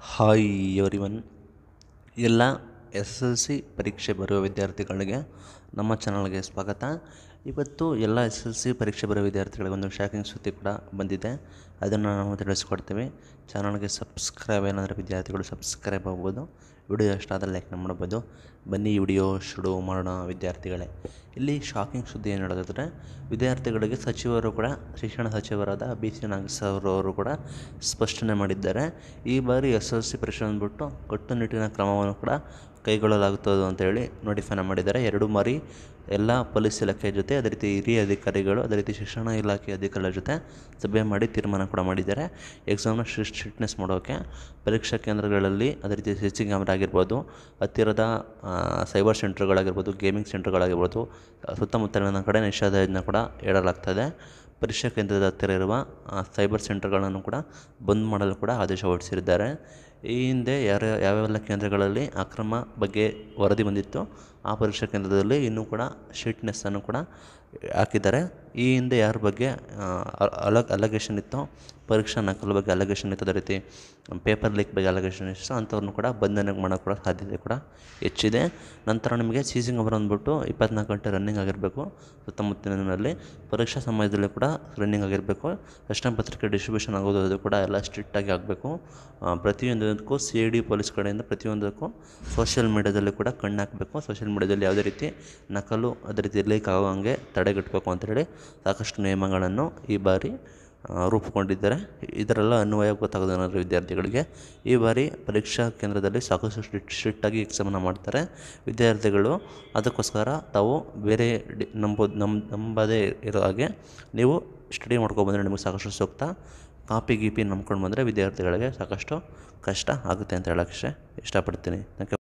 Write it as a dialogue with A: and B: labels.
A: hi everyone ಎಲ್ಲ S L C ಪರೀಕ್ಷೆ ಬರುವ ವಿದ್ಯಾರ್ಥಿಗಳಿಗೆ ನಮ್ಮ ಚಾನಲ್ಗೆ ಸ್ವಾಗತ ಇವತ್ತು ಎಲ್ಲ ಎಸ್ ಎಲ್ ಸಿ ಪರೀಕ್ಷೆ ಬರುವ ವಿದ್ಯಾರ್ಥಿಗಳಿಗೆ ಒಂದು ಶಾಕಿಂಗ್ ಸುದ್ದಿ ಕೂಡ ಬಂದಿದೆ ಅದನ್ನು ನಾವು ತಿಳಿಸ್ಕೊಡ್ತೀವಿ ಚಾನಲ್ಗೆ ಸಬ್ಸ್ಕ್ರೈಬ್ ಏನಾದರೂ ವಿದ್ಯಾರ್ಥಿಗಳು ಸಬ್ಸ್ಕ್ರೈಬ್ ಆಗ್ಬೋದು ವಿಡಿಯೋ ಇಷ್ಟ ಆದರೆ ಲೈಕ್ ಮಾಡ್ಬೋದು ಬನ್ನಿ ಈ ವಿಡಿಯೋ ಶುರು ಮಾಡೋಣ ವಿದ್ಯಾರ್ಥಿಗಳೇ ಇಲ್ಲಿ ಶಾಕಿಂಗ್ ಸುದ್ದಿ ಏನು ಹೇಳೋದಾದರೆ ವಿದ್ಯಾರ್ಥಿಗಳಿಗೆ ಸಚಿವರು ಕೂಡ ಶಿಕ್ಷಣ ಸಚಿವರಾದ ಬಿ ಸಿ ನಾಗೇಶ್ವರ ಅವರು ಕೂಡ ಸ್ಪಷ್ಟನೆ ಮಾಡಿದ್ದಾರೆ ಈ ಬಾರಿ ಎಸ್ ಎಲ್ ಸಿ ಪರೀಕ್ಷೆ ಅಂದ್ಬಿಟ್ಟು ಕಟ್ಟುನಿಟ್ಟಿನ ಕ್ರಮವನ್ನು ಕೂಡ ಕೈಗೊಳ್ಳಲಾಗುತ್ತದೆ ಅಂತೇಳಿ ನೋಟಿಫೈನ ಮಾಡಿದ್ದಾರೆ ಎರಡು ಬಾರಿ ಎಲ್ಲ ಪೊಲೀಸ್ ಇಲಾಖೆ ಜೊತೆ ಅದೇ ರೀತಿ ಹಿರಿಯ ಅಧಿಕಾರಿಗಳು ಅದೇ ರೀತಿ ಶಿಕ್ಷಣ ಇಲಾಖೆ ಅಧಿಕಾರಿಗಳ ಜೊತೆ ಸಭೆ ಮಾಡಿ ತೀರ್ಮಾನ ಕೂಡ ಮಾಡಿದ್ದಾರೆ ಎಕ್ಸಾಮ್ನ ಸ್ಟ್ರಿಕ್ಟ್ನೆಸ್ ಮಾಡೋಕ್ಕೆ ಪರೀಕ್ಷಾ ಕೇಂದ್ರಗಳಲ್ಲಿ ಅದೇ ರೀತಿ ಸಿ ಸಿ ಕ್ಯಾಮ್ರಾ ಆಗಿರ್ಬೋದು ಹತ್ತಿರದ ಸೈಬರ್ ಸೆಂಟರ್ಗಳಾಗಿರ್ಬೋದು ಗೇಮಿಂಗ್ ಸೆಂಟರ್ಗಳಾಗಿರ್ಬೋದು ಸುತ್ತಮುತ್ತಲಿನ ಕಡೆ ನಿಷೇಧವನ್ನು ಕೂಡ ಹೇಳಲಾಗ್ತದೆ ಪರೀಕ್ಷಾ ಕೇಂದ್ರದ ಹತ್ತಿರ ಇರುವ ಸೈಬರ್ ಸೆಂಟರ್ಗಳನ್ನು ಕೂಡ ಬಂದ್ ಮಾಡಲು ಕೂಡ ಆದೇಶ ಹೊರಡಿಸಿದ್ದಾರೆ ಈ ಹಿಂದೆ ಯಾರ ಯಾವ್ಯಾವೆಲ್ಲ ಕೇಂದ್ರಗಳಲ್ಲಿ ಅಕ್ರಮ ಬಗ್ಗೆ ವರದಿ ಬಂದಿತ್ತು ಆ ಪರೀಕ್ಷಾ ಕೇಂದ್ರದಲ್ಲಿ ಇನ್ನೂ ಕೂಡ ಸ್ಟ್ರಿಕ್ಟ್ನೆಸ್ಸನ್ನು ಕೂಡ ಹಾಕಿದ್ದಾರೆ ಈ ಹಿಂದೆ ಯಾರ ಬಗ್ಗೆ ಅಲ ಅಲಗೇಷನ್ ಇತ್ತು ಪರೀಕ್ಷಾ ನಕಲು ಬಗ್ಗೆ ಅಲಗೇಷನ್ ಇತ್ತು ಅದೇ ರೀತಿ ಪೇಪರ್ ಲೀಕ್ ಬಗ್ಗೆ ಅಲಗೇಷನ್ ಇತ್ತು ಅಂಥವ್ರನ್ನು ಕೂಡ ಬಂಧನ ಮಾಡೋಕ್ಕೆ ಕೂಡ ಸಾಧ್ಯತೆ ಕೂಡ ಹೆಚ್ಚಿದೆ ನಂತರ ನಿಮಗೆ ಸಿ ಸಿ ಕ್ಯಾಮ್ರಾ ಅಂದ್ಬಿಟ್ಟು ಇಪ್ಪತ್ನಾಲ್ಕು ಗಂಟೆ ರನ್ನಿಂಗ್ ಆಗಿರಬೇಕು ಸುತ್ತಮುತ್ತಲಿನಲ್ಲಿ ಪರೀಕ್ಷಾ ಸಮಯದಲ್ಲಿ ಕೂಡ ರನ್ನಿಂಗ್ ಆಗಿರಬೇಕು ಪ್ರಶ್ನೆ ಪತ್ರಿಕೆ ಡಿಸ್ಟ್ರಿಬ್ಯೂಷನ್ ಆಗೋದು ಅದು ಕೂಡ ಎಲ್ಲ ಸ್ಟ್ರಿಕ್ಟಾಗಿ ಆಗಬೇಕು ಪ್ರತಿಯೊಂದಕ್ಕೂ ಸಿ ಐ ಡಿ ಪೊಲೀಸ್ ಕಡೆಯಿಂದ ಪ್ರತಿಯೊಂದಕ್ಕೂ ಸೋಷಿಯಲ್ ಮೀಡ್ಯಾದಲ್ಲಿ ಕೂಡ ಕಣ್ಣು ಹಾಕಬೇಕು ಸೋಷಿಯಲ್ ಮೀಡ್ಯಾದಲ್ಲಿ ಯಾವುದೇ ರೀತಿ ನಕಲು ಅದೇ ರೀತಿ ಲೀಕ್ ಆಗೋಂಗೆ ತಡೆಗಟ್ಟಬೇಕು ಅಂತೇಳಿ ಸಾಕಷ್ಟು ನಿಯಮಗಳನ್ನು ಈ ಬಾರಿ ರೂಪುಗೊಂಡಿದ್ದಾರೆ ಇದರೆಲ್ಲ ಅನ್ವಯ ಗೊತ್ತಾಗೋದೇನಾದರೂ ವಿದ್ಯಾರ್ಥಿಗಳಿಗೆ ಈ ಬಾರಿ ಪರೀಕ್ಷಾ ಕೇಂದ್ರದಲ್ಲಿ ಸಾಕಷ್ಟು ಸ್ಟ್ರಿಕ್ಟ್ ಸ್ಟ್ರಿಕ್ಟಾಗಿ ಎಕ್ಸಾಮನ್ನು ಮಾಡ್ತಾರೆ ವಿದ್ಯಾರ್ಥಿಗಳು ಅದಕ್ಕೋಸ್ಕರ ತಾವು ಬೇರೆ ಡಿ ನಂಬೋದು ನಮ್ಮ ನಂಬದೇ ಇರೋ ಹಾಗೆ ನೀವು ಸ್ಟಡಿ ಮಾಡ್ಕೊಬಂದರೆ ನಿಮಗೆ ಸಾಕಷ್ಟು ಸೂಕ್ತ ಕಾಪಿ ಗೀಪಿ ನಂಬ್ಕೊಂಡು ಬಂದರೆ ವಿದ್ಯಾರ್ಥಿಗಳಿಗೆ ಸಾಕಷ್ಟು ಕಷ್ಟ ಆಗುತ್ತೆ ಅಂತ ಹೇಳೋಕ್ಕೆ ಇಷ್ಟಪಡ್ತೀನಿ ಥ್ಯಾಂಕ್ ಯು